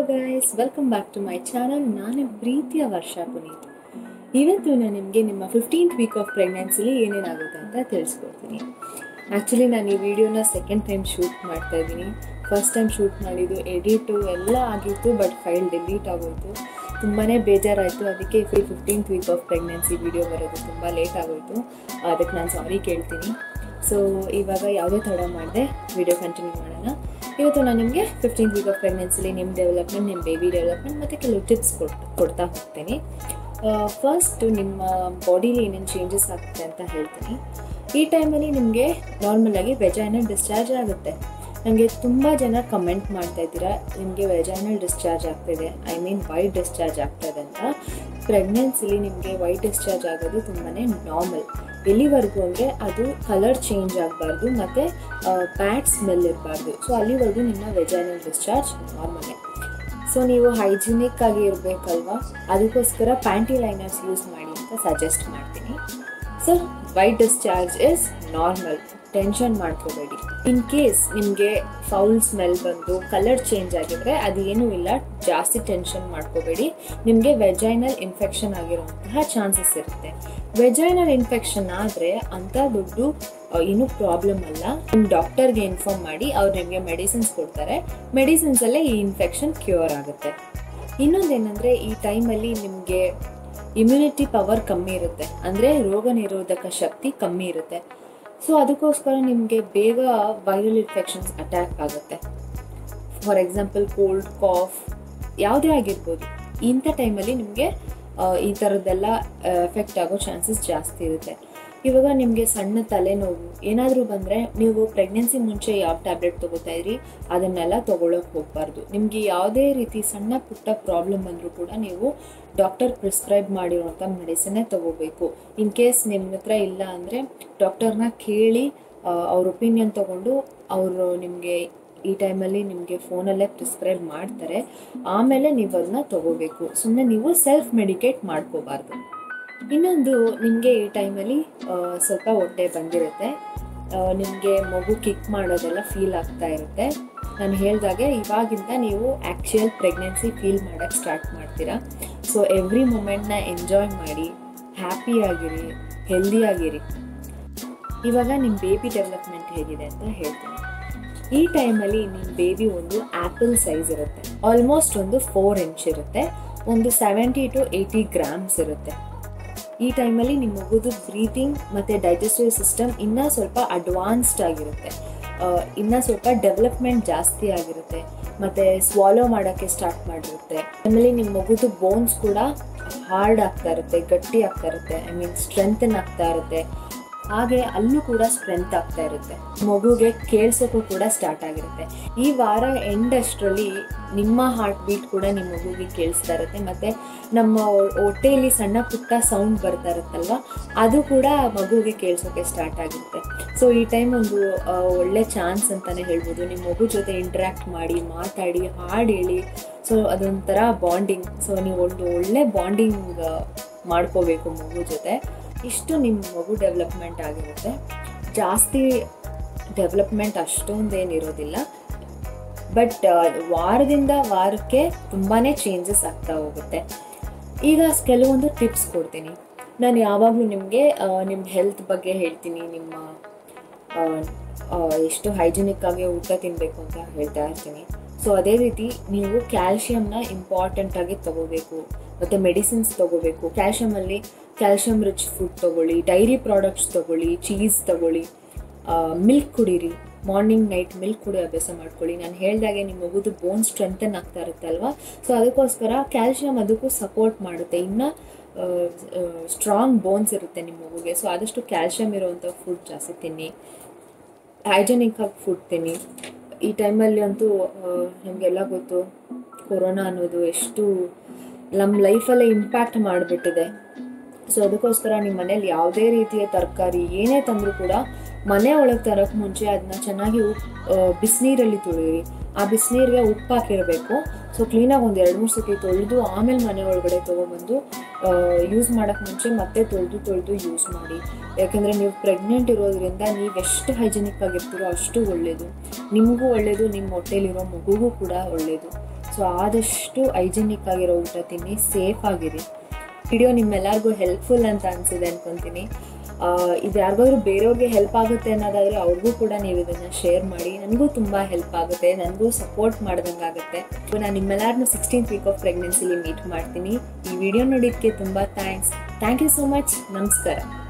guys welcome back to my channel ನಾನು ಪ್ರೀತಿಯ ವರ್ಷ ಪುನೀತ್ ಇವತ್ತು ನಾನು ನಿಮಗೆ ನಿಮ್ಮ ಫಿಫ್ಟೀನ್ತ್ ವೀಕ್ ಆಫ್ ಪ್ರೆಗ್ನೆನ್ಸಿಲಿ ಏನೇನಾಗುತ್ತೆ ಅಂತ ತಿಳಿಸ್ಕೊಡ್ತೀನಿ ಆ್ಯಕ್ಚುಲಿ ನಾನು ಈ ವಿಡಿಯೋನ ಸೆಕೆಂಡ್ ಟೈಮ್ ಶೂಟ್ ಮಾಡ್ತಾ ಇದ್ದೀನಿ ಫಸ್ಟ್ ಟೈಮ್ ಶೂಟ್ ಮಾಡಿದ್ದು ಎಡಿಟು ಎಲ್ಲ ಆಗಿತ್ತು ಬಟ್ ಫೈಲ್ ಡಿಲೀಟ್ ಆಗೋಯ್ತು ತುಂಬಾ ಬೇಜಾರಾಯಿತು ಅದಕ್ಕೆ fifteenth week of pregnancy video ಬರೋದು ತುಂಬ ಲೇಟ್ ಆಗೋಯ್ತು ಅದಕ್ಕೆ ನಾನು ಸಾರಿ ಕೇಳ್ತೀನಿ ಸೊ ಇವಾಗ ಯಾವುದೇ ತಡ ಮಾಡಿದೆ ವಿಡಿಯೋ ಕಂಟಿನ್ಯೂ ಮಾಡೋಣ ಇವತ್ತು ನಾನು ನಿಮಗೆ ಫಿಫ್ಟೀನ್ತ್ ವೀಕ್ ಆಫ್ ಪ್ರೆಗ್ನೆನ್ಸಿಲಿ ನಿಮ್ಮ ಡೆವಲಪ್ಮೆಂಟ್ ನಿಮ್ಮ ಬೇಬಿ ಡೆವಲಪ್ಮೆಂಟ್ ಮತ್ತು ಕೆಲವು ಟಿಪ್ಸ್ ಕೊಟ್ಟು ಕೊಡ್ತಾ ಹೋಗ್ತೀನಿ ಫಸ್ಟು ನಿಮ್ಮ ಬಾಡಿಲಿ ಏನೇನು ಚೇಂಜಸ್ ಆಗುತ್ತೆ ಅಂತ ಹೇಳ್ತೀನಿ ಈ ಟೈಮಲ್ಲಿ ನಿಮಗೆ ನಾರ್ಮಲಾಗಿ ವೆಜೈನಲ್ ಡಿಸ್ಚಾರ್ಜ್ ಆಗುತ್ತೆ ನನಗೆ ತುಂಬ ಜನ ಕಮೆಂಟ್ ಮಾಡ್ತಾ ಇದ್ದೀರಾ ನಿಮಗೆ ವೆಜೈನಲ್ ಡಿಸ್ಚಾರ್ಜ್ ಆಗ್ತಿದೆ ಐ ಮೀನ್ ವೈಟ್ ಡಿಸ್ಚಾರ್ಜ್ ಆಗ್ತಾಯಿದೆ ಅಂತ ಪ್ರೆಗ್ನೆನ್ಸಿಲಿ ನಿಮಗೆ ವೈಟ್ ಡಿಸ್ಚಾರ್ಜ್ ಆಗೋದು ತುಂಬಾ ನಾರ್ಮಲ್ ಎಲ್ಲಿವರೆಗೂ ಅಂದರೆ ಅದು ಕಲರ್ ಚೇಂಜ್ ಆಗಬಾರ್ದು ಮತ್ತು ಬ್ಯಾಡ್ ಸ್ಮೆಲ್ ಇರಬಾರ್ದು ಸೊ ಅಲ್ಲಿವರೆಗೂ ನಿಮ್ಮ ವೆಜೈನಲ್ ಡಿಸ್ಚಾರ್ಜ್ ನಾರ್ಮಲೇ ಸೊ ನೀವು ಹೈಜಿನಿಕ್ ಆಗಿ ಇರಬೇಕಲ್ವಾ ಅದಕ್ಕೋಸ್ಕರ ಪ್ಯಾಂಟಿ ಲೈನರ್ಸ್ ಯೂಸ್ ಮಾಡಿ ಅಂತ ಸಜೆಸ್ಟ್ ಮಾಡ್ತೀನಿ so white discharge is normal tension ಮಾಡ್ಕೋಬೇಡಿ ಇನ್ ಕೇಸ್ ನಿಮಗೆ ಫೌಲ್ ಸ್ಮೆಲ್ ಬಂದು ಕಲರ್ ಚೇಂಜ್ ಆಗಿದ್ರೆ ಅದೇನೂ ಇಲ್ಲ ಜಾಸ್ತಿ ಟೆನ್ಷನ್ ಮಾಡ್ಕೋಬೇಡಿ ನಿಮಗೆ ವೆಜೈನಲ್ ಇನ್ಫೆಕ್ಷನ್ ಆಗಿರುವಂತಹ ಚಾನ್ಸಸ್ ಇರುತ್ತೆ ವೆಜೈನಲ್ ಇನ್ಫೆಕ್ಷನ್ ಆದರೆ ಅಂಥ ದೊಡ್ಡ ಏನೂ ಪ್ರಾಬ್ಲಮ್ ಅಲ್ಲ ನಿಮ್ಮ ಡಾಕ್ಟರ್ಗೆ ಇನ್ಫಾರ್ಮ್ ಮಾಡಿ ಅವ್ರು ನಿಮಗೆ ಮೆಡಿಸಿನ್ಸ್ ಕೊಡ್ತಾರೆ ಮೆಡಿಸಿನ್ಸಲ್ಲೇ ಈ ಇನ್ಫೆಕ್ಷನ್ ಕ್ಯೂರ್ ಆಗುತ್ತೆ ಇನ್ನೊಂದೇನೆಂದರೆ ಈ ಟೈಮಲ್ಲಿ ನಿಮಗೆ ಇಮ್ಯುನಿಟಿ ಪವರ್ ಕಮ್ಮಿ ಇರುತ್ತೆ ಅಂದರೆ ರೋಗ ನಿರೋಧಕ ಶಕ್ತಿ ಕಮ್ಮಿ ಇರುತ್ತೆ ಸೊ ಅದಕ್ಕೋಸ್ಕರ ನಿಮಗೆ ಬೇಗ ವೈರಲ್ ಇನ್ಫೆಕ್ಷನ್ಸ್ ಅಟ್ಯಾಕ್ ಆಗುತ್ತೆ ಫಾರ್ ಎಕ್ಸಾಂಪಲ್ ಕೋಲ್ಡ್ ಕಾಫ್ ಯಾವುದೇ ಆಗಿರ್ಬೋದು ಇಂಥ ಟೈಮಲ್ಲಿ ನಿಮಗೆ ಈ ಥರದ್ದೆಲ್ಲ ಎಫೆಕ್ಟ್ ಆಗೋ ಚಾನ್ಸಸ್ ಜಾಸ್ತಿ ಇರುತ್ತೆ ಇವಾಗ ನಿಮಗೆ ಸಣ್ಣ ತಲೆನೋವು ಏನಾದರೂ ಬಂದರೆ ನೀವು ಪ್ರೆಗ್ನೆನ್ಸಿ ಮುಂಚೆ ಯಾವ ಟ್ಯಾಬ್ಲೆಟ್ ತೊಗೋತಾ ಇದ್ರಿ ಅದನ್ನೆಲ್ಲ ತೊಗೊಳಕ್ಕೆ ಹೋಗಬಾರ್ದು ನಿಮಗೆ ಯಾವುದೇ ರೀತಿ ಸಣ್ಣ ಪುಟ್ಟ ಪ್ರಾಬ್ಲಮ್ ಬಂದರೂ ಕೂಡ ನೀವು ಡಾಕ್ಟರ್ ಪ್ರಿಸ್ಕ್ರೈಬ್ ಮಾಡಿರುವಂಥ ಮೆಡಿಸಿನ್ನೇ ತೊಗೋಬೇಕು ಇನ್ ಕೇಸ್ ನಿಮ್ಮ ಹತ್ರ ಇಲ್ಲ ಅಂದರೆ ಡಾಕ್ಟರ್ನ ಕೇಳಿ ಅವ್ರ ಒಪಿನಿಯನ್ ತೊಗೊಂಡು ಅವರು ನಿಮಗೆ ಈ ಟೈಮಲ್ಲಿ ನಿಮಗೆ ಫೋನಲ್ಲೇ ಪ್ರಿಸ್ಕ್ರೈಬ್ ಮಾಡ್ತಾರೆ ಆಮೇಲೆ ನೀವು ಅದನ್ನ ತೊಗೋಬೇಕು ಸುಮ್ಮನೆ ನೀವು ಸೆಲ್ಫ್ ಮೆಡಿಕೇಟ್ ಮಾಡ್ಕೋಬಾರ್ದು ಇನ್ನೊಂದು ನಿಮಗೆ ಈ ಟೈಮಲ್ಲಿ ಸ್ವಲ್ಪ ಹೊಟ್ಟೆ ಬಂದಿರುತ್ತೆ ನಿಮಗೆ ಮಗು ಕಿಕ್ ಮಾಡೋದೆಲ್ಲ ಫೀಲ್ ಆಗ್ತಾ ಇರುತ್ತೆ ನಾನು ಹೇಳಿದಾಗೆ ಇವಾಗಿಂದ ನೀವು ಆ್ಯಕ್ಚುಯಲ್ ಪ್ರೆಗ್ನೆನ್ಸಿ ಫೀಲ್ ಮಾಡೋಕ್ಕೆ ಸ್ಟಾರ್ಟ್ ಮಾಡ್ತೀರಾ ಸೊ ಎವ್ರಿ ಮೂಮೆಂಟ್ನ ಎಂಜಾಯ್ ಮಾಡಿ ಹ್ಯಾಪಿಯಾಗಿರಿ ಹೆಲ್ದಿಯಾಗಿರಿ ಇವಾಗ ನಿಮ್ಮ ಬೇಬಿ ಡೆವಲಪ್ಮೆಂಟ್ ಹೇಗಿದೆ ಅಂತ ಹೇಳ್ತೀನಿ ಈ ಟೈಮಲ್ಲಿ ನಿಮ್ಮ ಬೇಬಿ ಒಂದು ಆ್ಯಪಲ್ ಸೈಜ್ ಇರುತ್ತೆ ಆಲ್ಮೋಸ್ಟ್ ಒಂದು ಫೋರ್ ಇಂಚ್ ಇರುತ್ತೆ ಒಂದು ಸೆವೆಂಟಿ ಟು ಏಯ್ಟಿ ಗ್ರಾಮ್ಸ್ ಇರುತ್ತೆ ಈ ಟೈಮಲ್ಲಿ ನಿಮ್ಮ ಮಗುದು ಬ್ರೀತಿಂಗ್ ಮತ್ತು ಡೈಜೆಸ್ಟಿವ್ ಸಿಸ್ಟಮ್ ಇನ್ನೂ ಸ್ವಲ್ಪ ಅಡ್ವಾನ್ಸ್ಡ್ ಆಗಿರುತ್ತೆ ಇನ್ನೂ ಸ್ವಲ್ಪ ಡೆವಲಪ್ಮೆಂಟ್ ಜಾಸ್ತಿ ಆಗಿರುತ್ತೆ ಮತ್ತು ಸ್ವಾಲೋ ಮಾಡೋಕ್ಕೆ ಸ್ಟಾರ್ಟ್ ಮಾಡಿರುತ್ತೆ ಆಮೇಲೆ ನಿಮ್ಮ ಮಗುದು ಬೋನ್ಸ್ ಕೂಡ ಹಾರ್ಡ್ ಆಗ್ತಾ ಇರುತ್ತೆ ಗಟ್ಟಿ ಆಗ್ತಾ ಇರುತ್ತೆ ಐ ಮೀನ್ ಸ್ಟ್ರೆಂಥನ್ ಆಗ್ತಾ ಇರುತ್ತೆ ಹಾಗೆ ಅಲ್ಲೂ ಕೂಡ ಸ್ಟ್ರೆಂತ್ ಆಗ್ತಾ ಇರುತ್ತೆ ಮಗುಗೆ ಕೇಳಿಸೋಕ್ಕೂ ಕೂಡ ಸ್ಟಾರ್ಟ್ ಆಗಿರುತ್ತೆ ಈ ವಾರ ಎಂಡ್ ಅಷ್ಟರಲ್ಲಿ ನಿಮ್ಮ ಹಾರ್ಟ್ ಬೀಟ್ ಕೂಡ ನಿಮ್ಮ ಮಗುಗೆ ಕೇಳಿಸ್ತಾ ಇರುತ್ತೆ ಮತ್ತು ನಮ್ಮ ಹೊಟ್ಟೆಯಲ್ಲಿ ಸಣ್ಣ ಪುಟ್ಟ ಸೌಂಡ್ ಬರ್ತಾ ಇರುತ್ತಲ್ವ ಅದು ಕೂಡ ಮಗುಗೆ ಕೇಳಿಸೋಕ್ಕೆ ಸ್ಟಾರ್ಟ್ ಆಗಿರುತ್ತೆ ಸೊ ಈ ಟೈಮ್ ಒಂದು ಒಳ್ಳೆ ಚಾನ್ಸ್ ಅಂತಲೇ ಹೇಳ್ಬೋದು ನಿಮ್ಮ ಮಗು ಜೊತೆ ಇಂಟ್ರ್ಯಾಕ್ಟ್ ಮಾಡಿ ಮಾತಾಡಿ ಹಾಡು ಹೇಳಿ ಸೊ ಅದೊಂಥರ ಬಾಂಡಿಂಗ್ ಸೊ ನೀವು ಒಂದು ಒಳ್ಳೆ ಬಾಂಡಿಂಗ್ ಮಾಡ್ಕೋಬೇಕು ಮಗು ಜೊತೆ ಇಷ್ಟು ನಿಮ್ಮ ಮಗು ಡೆವಲಪ್ಮೆಂಟ್ ಆಗಿರುತ್ತೆ ಜಾಸ್ತಿ ಡೆವಲಪ್ಮೆಂಟ್ ಅಷ್ಟೊಂದೇನಿರೋದಿಲ್ಲ ಬಟ್ ವಾರದಿಂದ ವಾರಕ್ಕೆ ತುಂಬಾ ಚೇಂಜಸ್ ಆಗ್ತಾ ಹೋಗುತ್ತೆ ಈಗ ಕೆಲವೊಂದು ಟಿಪ್ಸ್ ಕೊಡ್ತೀನಿ ನಾನು ಯಾವಾಗಲೂ ನಿಮಗೆ ನಿಮ್ಮ ಹೆಲ್ತ್ ಬಗ್ಗೆ ಹೇಳ್ತೀನಿ ನಿಮ್ಮ ಎಷ್ಟು ಹೈಜಿನಿಕ್ ಆಗಿ ಊಟ ತಿನ್ನಬೇಕು ಅಂತ ಹೇಳ್ತಾ ಇರ್ತೀನಿ ಸೊ ಅದೇ ರೀತಿ ನೀವು ಕ್ಯಾಲ್ಶಿಯಮ್ನ ಇಂಪಾರ್ಟೆಂಟಾಗಿ ತೊಗೋಬೇಕು ಮತ್ತು ಮೆಡಿಸಿನ್ಸ್ ತೊಗೋಬೇಕು ಕ್ಯಾಲ್ಶಿಯಮಲ್ಲಿ ಕ್ಯಾಲ್ಶಿಯಮ್ ರಿಚ್ ಫುಡ್ ತೊಗೊಳ್ಳಿ ಡೈರಿ ಪ್ರಾಡಕ್ಟ್ಸ್ ತೊಗೊಳ್ಳಿ ಚೀಸ್ ತೊಗೊಳ್ಳಿ ಮಿಲ್ಕ್ ಕುಡೀರಿ ಮಾರ್ನಿಂಗ್ ನೈಟ್ ಮಿಲ್ಕ್ ಕುಡಿ ಅಭ್ಯಾಸ ಮಾಡ್ಕೊಳ್ಳಿ ನಾನು ಹೇಳಿದಾಗೆ ನಿಮ್ಮ ಮಗುದು ಬೋನ್ ಸ್ಟ್ರೆಂಥನ್ ಆಗ್ತಾ ಇರುತ್ತೆ ಅಲ್ವಾ ಸೊ ಅದಕ್ಕೋಸ್ಕರ ಕ್ಯಾಲ್ಶಿಯಮ್ ಅದಕ್ಕೂ ಸಪೋರ್ಟ್ ಮಾಡುತ್ತೆ ಇನ್ನು ಸ್ಟ್ರಾಂಗ್ ಬೋನ್ಸ್ ಇರುತ್ತೆ ನಿಮ್ಮ ಮಗುಗೆ ಸೊ ಆದಷ್ಟು ಕ್ಯಾಲ್ಶಿಯಮ್ ಇರುವಂಥ ಫುಡ್ ಜಾಸ್ತಿ ತಿನ್ನಿ ಹೈಜೆನಿಕ್ ಆಗಿ ಫುಡ್ ತಿನ್ನಿ ಈ ಟೈಮಲ್ಲಿ ಅಂತೂ ನಮಗೆಲ್ಲ ಗೊತ್ತು ಕೊರೋನಾ ಅನ್ನೋದು ಎಷ್ಟು ನಮ್ಮ ಲೈಫಲ್ಲೇ ಇಂಪ್ಯಾಕ್ಟ್ ಮಾಡಿಬಿಟ್ಟಿದೆ ಸೊ ಅದಕ್ಕೋಸ್ಕರ ನಿಮ್ಮ ಮನೇಲಿ ಯಾವುದೇ ರೀತಿಯ ತರಕಾರಿ ಏನೇ ತಂದರೂ ಕೂಡ ಮನೆ ಒಳಗೆ ತರೋಕ್ಕೆ ಮುಂಚೆ ಅದನ್ನ ಚೆನ್ನಾಗಿ ಉಪ್ಪು ಬಿಸಿನೀರಲ್ಲಿ ತೊಳಿರಿ ಆ ಬಿಸಿನೀರಿಗೆ ಉಪ್ಪು ಹಾಕಿರಬೇಕು ಸೊ ಕ್ಲೀನಾಗಿ ಒಂದು ಎರಡು ಮೂರು ಸತಿ ತೊಳೆದು ಆಮೇಲೆ ಮನೆ ಒಳಗಡೆ ತೊಗೊಬಂದು ಯೂಸ್ ಮಾಡೋಕ್ಕೆ ಮುಂಚೆ ಮತ್ತೆ ತೊಳೆದು ತೊಳೆದು ಯೂಸ್ ಮಾಡಿ ಯಾಕೆಂದರೆ ನೀವು ಪ್ರೆಗ್ನೆಂಟ್ ಇರೋದ್ರಿಂದ ನೀವು ಎಷ್ಟು ಹೈಜೆನಿಕ್ ಆಗಿರ್ತೀರೋ ಅಷ್ಟು ಒಳ್ಳೆಯದು ನಿಮಗೂ ಒಳ್ಳೆಯದು ನಿಮ್ಮ ಹೊಟ್ಟೆಲಿರೋ ಮಗುಗೂ ಕೂಡ ಒಳ್ಳೆಯದು ಸೊ ಆದಷ್ಟು ಹೈಜಿನಿಕ್ ಆಗಿರೋ ಊಟ ತಿನ್ನಿ ಸೇಫ್ ಆಗಿರಿ ವಿಡಿಯೋ ನಿಮ್ಮೆಲ್ಲರಿಗೂ ಹೆಲ್ಪ್ಫುಲ್ ಅಂತ ಅನಿಸಿದೆ ಅನ್ಕೊತೀನಿ ಆ, ಇದು ಯಾರಿಗಾದ್ರೂ ಬೇರೆಯವ್ರಿಗೆ ಹೆಲ್ಪ್ ಆಗುತ್ತೆ ಅನ್ನೋದಾದರೆ ಅವ್ರಿಗೂ ಕೂಡ ನೀವು ಇದನ್ನು ಶೇರ್ ಮಾಡಿ ನನಗೂ ತುಂಬ ಹೆಲ್ಪ್ ಆಗುತ್ತೆ ನನಗೂ ಸಪೋರ್ಟ್ ಮಾಡ್ದಂಗೆ ಆಗುತ್ತೆ ಸೊ ನಾನು ನಿಮ್ಮೆಲ್ಲರನ್ನೂ ಸಿಕ್ಸ್ಟೀನ್ತ್ ವೀಕ್ ಆಫ್ ಪ್ರೆಗ್ನೆನ್ಸಿಲಿ ಮೀಟ್ ಮಾಡ್ತೀನಿ ಈ ವಿಡಿಯೋ ನೋಡಿದ್ದಕ್ಕೆ ತುಂಬ thanks thank you so much ನಮಸ್ಕಾರ